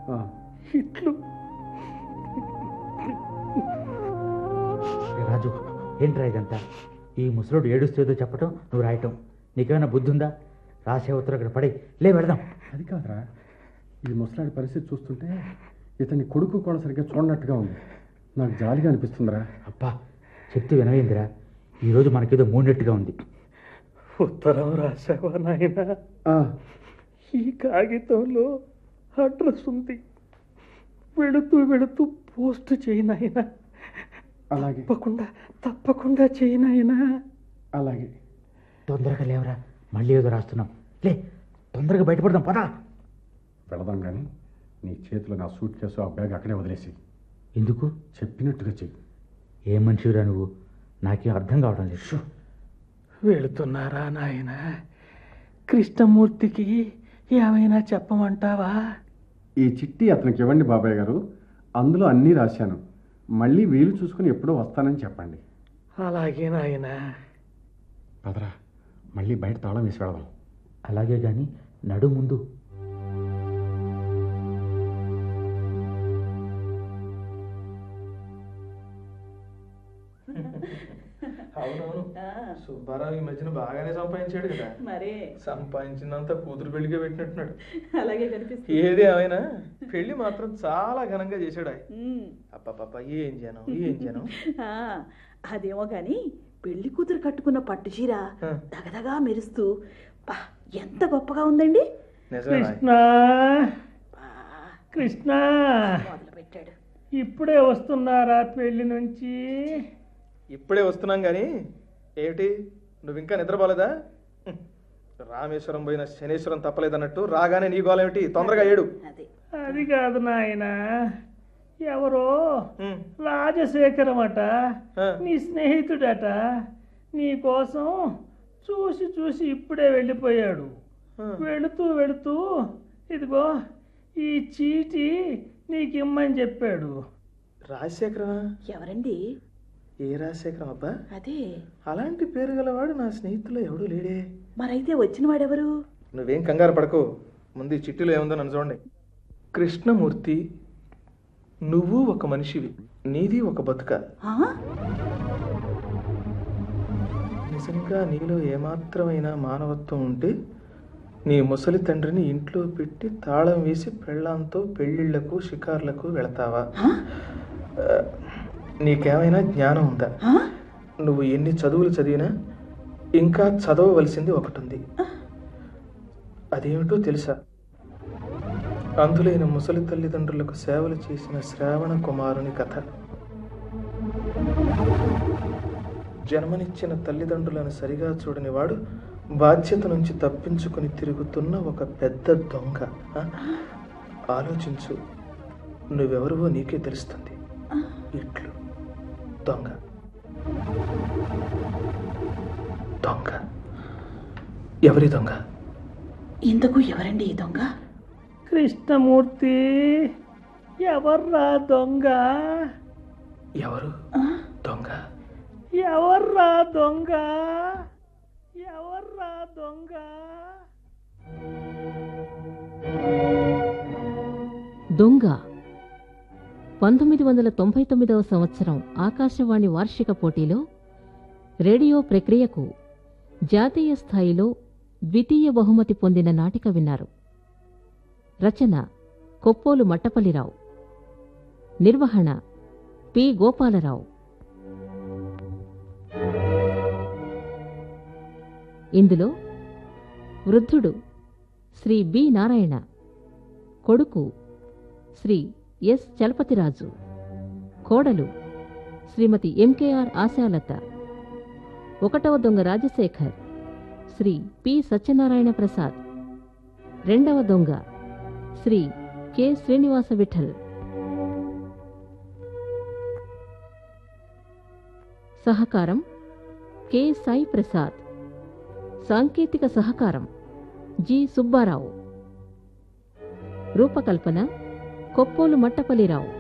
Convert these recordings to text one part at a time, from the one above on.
ఆ, ఇట్లు ఏ రాజు ఏంట్రా ఇదంతా ఈ ముసలోడు ఏడుస్తేదో చెప్పటం నువ్వు రాయటం నీకేమైనా బుద్ధి ఉందా రాసే ఉత్తరం ఇక్కడ పడి లే వెళదాం అది కాదురా ఈ ముసలాడి పరిస్థితి చూస్తుంటే ఇతని కొడుకు కూడా సరిగ్గా చూడనట్టుగా ఉంది నాకు జాలిగా అనిపిస్తుందిరా అబ్బా చెప్తే వినవేందిరా ఈరోజు మనకేదో మూడినట్టుగా ఉంది ఉత్తరం రాసావా నాయన ఆ, ఈ కాగితంలో అడ్రస్ ఉంది వెళుతూ వెళుతూ పోస్ట్ చేయి నాయన అలాగే తప్పకుండా తప్పకుండా చేయి నాయన అలాగే తొందరగా లేవరా మళ్ళీ ఏదో రాస్తున్నాం లే తొందరగా బయటపడదాం పదా వెళదాం కానీ నీ చేతిలో నా సూట్ కేసు ఆ బ్యాగ్ అక్కడే వదిలేసి ఎందుకు చెప్పినట్టుగా చెయ్యి ఏ మనిషిరా నువ్వు నాకేం అర్థం కావడం లేదు వెళుతున్నారా నాయన కృష్ణమూర్తికి ఏమైనా చెప్పమంటావా ఈ చిట్టి అతనికి ఇవ్వండి బాబాయ్ గారు అందులో అన్నీ రాశాను మళ్ళీ వీలు చూసుకుని ఎప్పుడో వస్తానని చెప్పండి అలాగే నాయన పదరా మళ్ళీ బయట తాళం వేసి వెళదాం అలాగే కానీ నడు ముందు అవునవును సుబ్బారావు ఈ మధ్యన బాగానే సంపాదించాడు కదా మరే సంపాదించిందంతా కూతురు పెళ్లిగా పెట్టినట్టున్నాడు అలాగే కనిపిస్తుంది ఏది ఏమైనా పెళ్లి మాత్రం చాలా ఘనంగా చేశాడు ఆయన ఉమ్. అప్పపప్ప ఏం జనం ఏం జనం ఆ, అదేమో గాని పెళ్లి కూతురు కట్టుకున్న పట్టు చీర ఆ. దగదగా మెరుస్తూ బా ఎంత గొప్పగా ఉందండి నిజమే కృష్ణ బా కృష్ణ మొదలు పెట్టాడు ఇప్పుడే వస్తున్నారా పెళ్లి నుంచి ఇప్పుడే వస్తున్నాం కానీ ఏమిటి నువ్వు ఇంకా నిద్రపోలేదా హ్మ్. రామేశ్వరం పోయిన శనేశ్వరం తప్పలేదన్నట్టు రాగానే నీ గోలేమిటి తొందరగా ఏడు అదే అది కాదు నాయన ఎవరో హ్మ్. రాజశేఖరం అట ఆ. నీ స్నేహితుడట నీ కోసం చూసి చూసి ఇప్పుడే వెళ్ళిపోయాడు ఆ. వెళుతూ వెళుతూ ఇదిగో ఈ చీటి నీకు ఇమ్మని చెప్పాడు రాజశేఖరమా ఎవరండి ఏ రాజశేఖరం అబ్బా అదే అలాంటి పేరు గలవాడు నా స్నేహితుల్లో ఎవడూ లేడే మరైతే వచ్చిన వాడెవరు నువ్వేం కంగారు పడకు ముందు ఈ చిట్టిలో ఏముందో నన్ను చూడండి కృష్ణమూర్తి నువ్వు ఒక మనిషివి నీది ఒక బతుక ఆ? నిజంగా నీలో ఏమాత్రమైన మానవత్వం ఉంటే నీ ముసలి తండ్రిని ఇంట్లో పెట్టి తాళం వేసి పెళ్ళాంతో పెళ్ళిళ్లకు షికార్లకు వెళతావా ఆ? ఆ, నీకేమైనా జ్ఞానం ఉందా ఆ? నువ్వు ఎన్ని చదువులు చదివినా ఇంకా చదవవలసింది ఒకటి ఉంది అదేమిటో తెలుసా అందులైన ముసలి తల్లిదండ్రులకు సేవలు చేసిన శ్రావణ కుమారుని కథ జన్మనిచ్చిన తల్లిదండ్రులను సరిగా చూడని వాడు బాధ్యత నుంచి తప్పించుకుని తిరుగుతున్న ఒక పెద్ద దొంగ ఆ? ఆలోచించు నువ్వెవరివో నీకే తెలుస్తుంది ఇట్లు దొంగ దొంగ ఎవరి దొంగ ఇంతకు ఎవరండి ఈ దొంగ కృష్ణమూర్తి ఎవర్రా దొంగ ఎవరు ఆ? దొంగ ఎవర్రా దొంగ ఎవర్రా దొంగ దొంగ పంతొమ్మిది వందల తొంభై తొమ్మిదవ సంవత్సరం ఆకాశవాణి వార్షిక పోటీలో రేడియో ప్రక్రియకు జాతీయ స్థాయిలో ద్వితీయ బహుమతి పొందిన నాటిక విన్నారు రచన కొప్పోలు మట్టపల్లిరావు నిర్వహణ పి గోపాలరావు ఇందులో వృద్ధుడు శ్రీ బి నారాయణ కొడుకు శ్రీ ఎస్ చలపతిరాజు కోడలు శ్రీమతి ఎంకేఆర్ ఆశాలత ఒకటవ దొంగ రాజశేఖర్ శ్రీ పి సత్యనారాయణ ప్రసాద్ రెండవ దొంగ శ్రీ కె శ్రీనివాస విఠల్ సహకారం కె సాయి ప్రసాద్ సాంకేతిక సహకారం జి సుబ్బారావు రూపకల్పన కొప్పోలు మట్టపల్లిరావు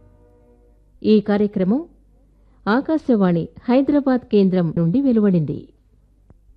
ఈ కార్యక్రమం ఆకాశవాణి హైదరాబాద్ కేంద్రం నుండి వెలువడింది